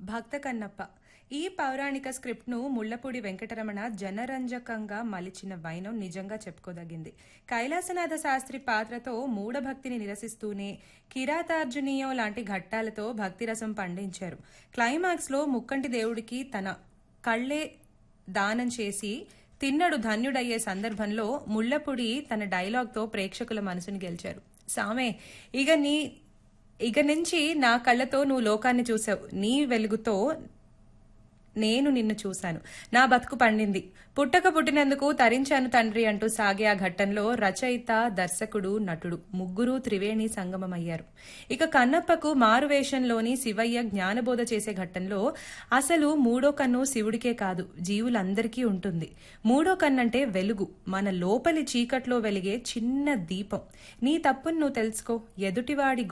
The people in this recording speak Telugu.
భక్త కన్నప్ప ఈ పౌరాణిక స్క్రిప్ట్ను ముళ్లపూడి వెంకటరమణ జనరంజకంగా మలిచిన వైనం నిజంగా చెప్పుకోదగింది కైలాసనాథ శాస్త్రి పాత్రతో మూఢభక్తిని నిరసిస్తూనే కిరాతార్జునీయం లాంటి ఘట్టాలతో భక్తిరసం పండించారు క్లైమాక్స్లో ముక్కంటి దేవుడికి తన కళ్ళే దానం చేసి తిన్నడు ధన్యుడయ్యే సందర్భంలో ముళ్లపూడి తన డైలాగ్తో ప్రేక్షకుల మనసుని గెలిచారు సామే ఇక నీ ఇక నుంచి నా కళ్ళతో నువ్వు లోకాన్ని చూసావు నీ వెలుగుతో నేను నిన్ను చూశాను నా బతుకు పండింది పుట్టక పుట్టినందుకు తరించాను తండ్రి అంటూ సాగే ఆ ఘట్టంలో రచయిత దర్శకుడు నటుడు ముగ్గురు త్రివేణి సంగమమయ్యారు ఇక కన్నప్పకు మారువేషంలోని శివయ్య జ్ఞానబోధ చేసే ఘట్టంలో అసలు మూడో కన్ను శివుడికే కాదు జీవులందరికీ ఉంటుంది మూడో కన్నంటే వెలుగు మన లోపలి చీకట్లో వెలిగే చిన్న దీపం నీ తప్పును నువ్వు తెలుసుకో ఎదుటివాడి